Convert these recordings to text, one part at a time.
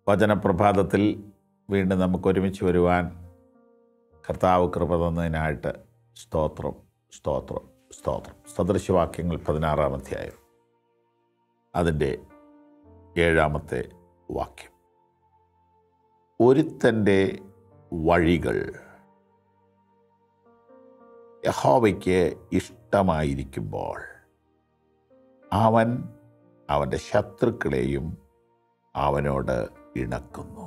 വചനപ്രഭാതത്തിൽ വീണ്ടും നമുക്ക് ഒരുമിച്ച് വരുവാൻ കർത്താവ് കൃപ തന്നതിനായിട്ട് സ്തോത്രം സ്തോത്രം സ്തോത്രം സദൃശവാക്യങ്ങൾ പതിനാറാം അധ്യായം അതിൻ്റെ ഏഴാമത്തെ വാക്യം ഒരുത്തൻ്റെ വഴികൾ യഹോവയ്ക്ക് ഇഷ്ടമായിരിക്കുമ്പോൾ അവൻ അവൻ്റെ ശത്രുക്കളെയും അവനോട് ഇണക്കുന്നു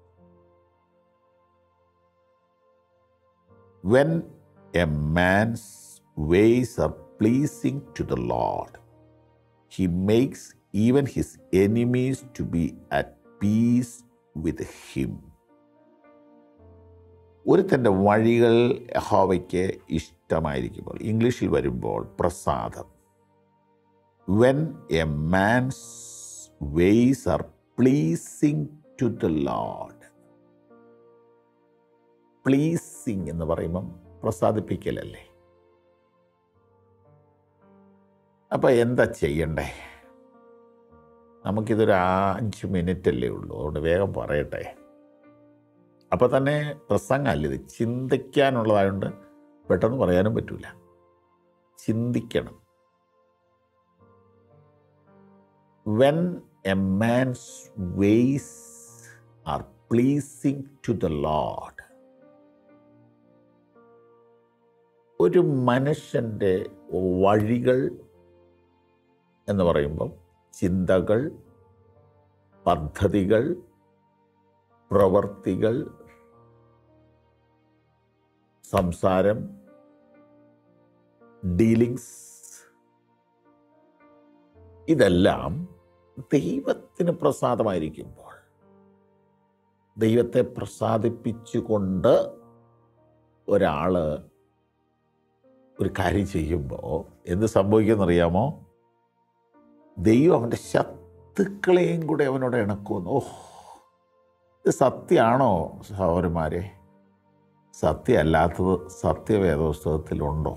when a man's ways are pleasing to the lord he makes even his enemies to be at peace with him ഒരുത്തൻ്റെ വഴികൾ യഹോവയ്ക്ക് ഇഷ്ടമായിരിക്കുമ്പോൾ ഇംഗ്ലീഷിൽ വരുമ്പോൾ പ്രസാദം when a man's ways are pleasing to the lord pleasing എന്ന് പറയുമ്പം പ്രസാദിപ്പിക്കലല്ലേ അപ്പം എന്താ ചെയ്യണ്ടേ നമുക്കിതൊരു അഞ്ച് മിനിറ്റ് അല്ലേ ഉള്ളൂ അതുകൊണ്ട് വേഗം പറയട്ടെ അപ്പോൾ തന്നെ പ്രസംഗമല്ല ഇത് ചിന്തിക്കാനുള്ളതായതുകൊണ്ട് പെട്ടെന്ന് പറയാനും പറ്റില്ല ചിന്തിക്കണം when a man's ways are pleasing to the load ഒരു മനുഷ്യൻ്റെ വഴികൾ എന്ന് പറയുമ്പം ചിന്തകൾ പദ്ധതികൾ പ്രവർത്തികൾ സംസാരം ഡീലിങ്സ് ഇതെല്ലാം ദൈവത്തിന് പ്രസാദമായിരിക്കുമ്പോൾ ദൈവത്തെ പ്രസാദിപ്പിച്ചുകൊണ്ട് ഒരാൾ ഒരു കാര്യം ചെയ്യുമ്പോൾ എന്ത് സംഭവിക്കുമെന്നറിയാമോ ദൈവം അവൻ്റെ ശത്രുക്കളെയും കൂടെ അവനോട് ഇണക്കുമെന്ന് ഓ ഇത് സത്യമാണോ സഹോദരന്മാരെ സത്യമല്ലാത്തത് സത്യവേദപുസ്തകത്തിലുണ്ടോ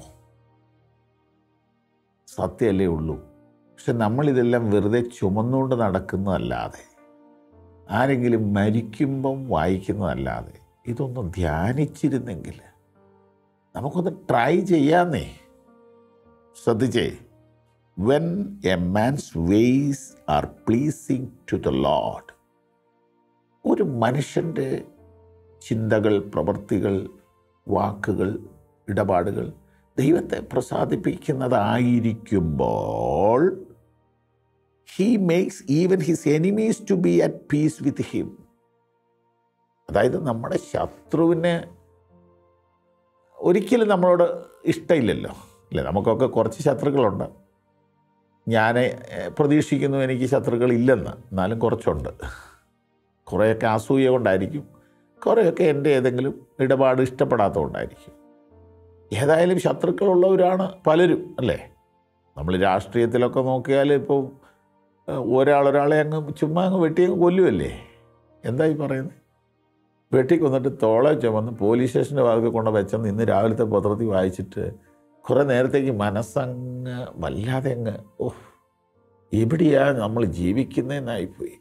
സത്യമല്ലേ ഉള്ളൂ പക്ഷെ നമ്മളിതെല്ലാം വെറുതെ ചുമന്നുകൊണ്ട് നടക്കുന്നതല്ലാതെ ആരെങ്കിലും മരിക്കുമ്പം വായിക്കുന്നതല്ലാതെ ഇതൊന്ന് ധ്യാനിച്ചിരുന്നെങ്കിൽ നമുക്കൊന്ന് ട്രൈ ചെയ്യാന്നേ ശ്രദ്ധിച്ചേ when a man's ways are pleasing to the load ഒരു മനുഷ്യൻ്റെ ചിന്തകൾ പ്രവൃത്തികൾ വാക്കുകൾ ഇടപാടുകൾ ദൈവത്തെ പ്രസാദിപ്പിക്കുന്നതായിരിക്കുമ്പോൾ he makes even his enemies to be at peace with him അതായത് നമ്മുടെ ശത്രുവിന് ഒരിക്കലും നമ്മളോട് ഇഷ്ടമില്ലല്ലോ അല്ലേ നമുക്കൊക്കെ കുറച്ച് ശത്രുക്കളുണ്ട് ഞാൻ പ്രതീക്ഷിക്കുന്നു എനിക്ക് ശത്രുക്കൾ ഇല്ലെന്ന് എന്നാലും കുറച്ചുണ്ട് കുറേയൊക്കെ അസൂയ കൊണ്ടായിരിക്കും കുറേയൊക്കെ എൻ്റെ ഏതെങ്കിലും ഇടപാട് ഇഷ്ടപ്പെടാത്തതുകൊണ്ടായിരിക്കും ഏതായാലും ശത്രുക്കളുള്ളവരാണ് പലരും അല്ലേ നമ്മൾ രാഷ്ട്രീയത്തിലൊക്കെ നോക്കിയാൽ ഇപ്പോൾ ഒരാളൊരാളെ അങ്ങ് ചുമ്മാ അങ്ങ് വെട്ടി അങ്ങ് കൊല്ലുമല്ലേ എന്തായി പറയുന്നത് വെട്ടി കൊന്നിട്ട് തോളെ ചുമന്ന് പോലീസ് സ്റ്റേഷൻ്റെ ഭാഗത്ത് കൊണ്ട് വെച്ചെന്ന് ഇന്ന് രാവിലത്തെ പത്രത്തിൽ വായിച്ചിട്ട് കുറേ നേരത്തേക്ക് മനസ്സങ്ങ് വല്ലാതെ അങ്ങ് ഓ എവിടെയാ നമ്മൾ ജീവിക്കുന്നതെന്നായിപ്പോയി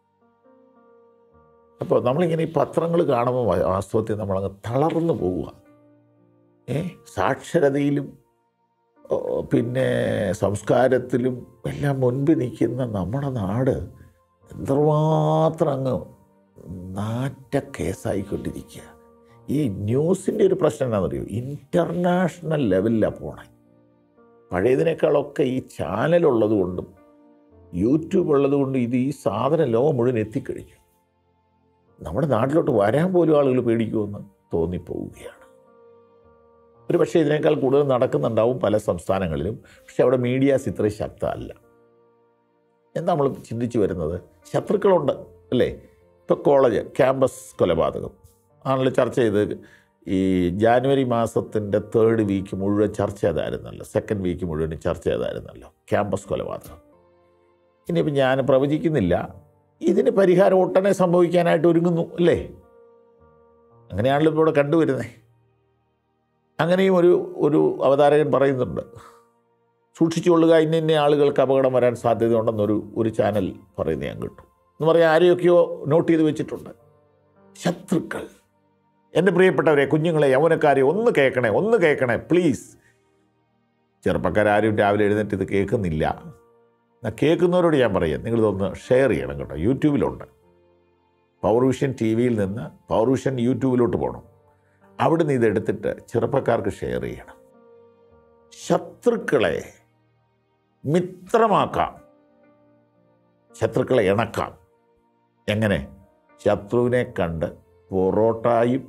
അപ്പോൾ നമ്മളിങ്ങനെ ഈ പത്രങ്ങൾ കാണുമ്പോൾ വാസ്തവത്തിൽ നമ്മളങ്ങ് തളർന്നു പോവുക ഏ സാക്ഷരതയിലും പിന്നെ സംസ്കാരത്തിലും എല്ലാം മുൻപ് നിൽക്കുന്ന നമ്മുടെ നാട് എത്രമാത്രം അങ്ങ് നാറ്റ കേസായിക്കൊണ്ടിരിക്കുക ഈ ന്യൂസിൻ്റെ ഒരു പ്രശ്നം എന്താണെന്നറിയോ ഇൻ്റർനാഷണൽ ലെവലിലാണ് പോണേ പഴയതിനേക്കാളൊക്കെ ഈ ചാനലുള്ളത് കൊണ്ടും യൂട്യൂബ് ഉള്ളത് കൊണ്ടും ഇത് ഈ സാധനം ലോകം മുഴുവൻ എത്തിക്കഴിഞ്ഞു നമ്മുടെ നാട്ടിലോട്ട് വരാൻ പോലും ആളുകൾ പേടിക്കുമെന്ന് തോന്നിപ്പോവുകയാണ് ഒരു പക്ഷേ ഇതിനേക്കാൾ കൂടുതൽ നടക്കുന്നുണ്ടാവും പല സംസ്ഥാനങ്ങളിലും പക്ഷെ അവിടെ മീഡിയാസ് ഇത്രയും ശക്തമല്ല എന്താ നമ്മൾ ചിന്തിച്ചു വരുന്നത് ശത്രുക്കളുണ്ട് അല്ലേ ഇപ്പോൾ കോളേജ് ക്യാമ്പസ് കൊലപാതകം ആണല്ലോ ചർച്ച ചെയ്ത് ഈ ജാനുവരി മാസത്തിൻ്റെ തേർഡ് വീക്ക് മുഴുവൻ ചർച്ച ചെയ്തായിരുന്നല്ലോ സെക്കൻഡ് വീക്ക് മുഴുവൻ ചർച്ച ചെയ്തായിരുന്നല്ലോ ക്യാമ്പസ് കൊലപാതകം ഇനിയിപ്പോൾ ഞാൻ പ്രവചിക്കുന്നില്ല ഇതിന് പരിഹാരം ഒട്ടനെ സംഭവിക്കാനായിട്ട് ഒരുങ്ങുന്നു അല്ലേ അങ്ങനെയാണല്ലോ ഇപ്പോൾ ഇവിടെ കണ്ടുവരുന്നത് അങ്ങനെയും ഒരു ഒരു അവതാരകൻ പറയുന്നുണ്ട് സൂക്ഷിച്ചുകൊള്ളുക ഇന്ന ഇന്ന ആളുകൾക്ക് അപകടം വരാൻ സാധ്യതയുണ്ടെന്നൊരു ഒരു ചാനൽ പറയുന്നത് ഞാൻ കേട്ടു എന്ന് പറയാൻ ആരെയൊക്കെയോ നോട്ട് ചെയ്ത് വെച്ചിട്ടുണ്ട് ശത്രുക്കൾ എൻ്റെ പ്രിയപ്പെട്ടവരെ കുഞ്ഞുങ്ങളെ യൗവനക്കാരെ ഒന്ന് കേൾക്കണേ ഒന്ന് കേൾക്കണേ പ്ലീസ് ചെറുപ്പക്കാരും രാവിലെ എഴുന്നേറ്റ് ഇത് കേൾക്കുന്നില്ല എന്നാൽ കേൾക്കുന്നവരോട് ഞാൻ പറയാം നിങ്ങളിതൊന്ന് ഷെയർ ചെയ്യണം കേട്ടോ യൂട്യൂബിലുണ്ട് പവർ വിഷൻ ടി വിയിൽ നിന്ന് പവർ വിഷൻ യൂട്യൂബിലോട്ട് പോകണം അവിടുന്ന് ഇതെടുത്തിട്ട് ചെറുപ്പക്കാർക്ക് ഷെയർ ചെയ്യണം ശത്രുക്കളെ മിത്രമാക്കാം ശത്രുക്കളെ ഇണക്കാം എങ്ങനെ ശത്രുവിനെ കണ്ട് പൊറോട്ടായും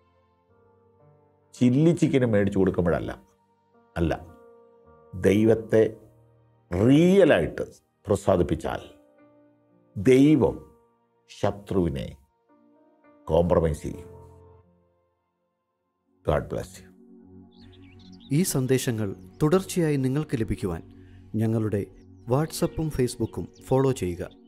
ചില്ലി ചിക്കനും മേടിച്ചു കൊടുക്കുമ്പോഴല്ല അല്ല ദൈവത്തെ റിയലായിട്ട് പ്രസാദിപ്പിച്ചാൽ ദൈവം ശത്രുവിനെ കോംപ്രമൈസ് ചെയ്യും ഗാഡ് ബ്ലസ് യു ഈ സന്ദേശങ്ങൾ തുടർച്ചയായി നിങ്ങൾക്ക് ലഭിക്കുവാൻ ഞങ്ങളുടെ വാട്സപ്പും ഫേസ്ബുക്കും ഫോളോ ചെയ്യുക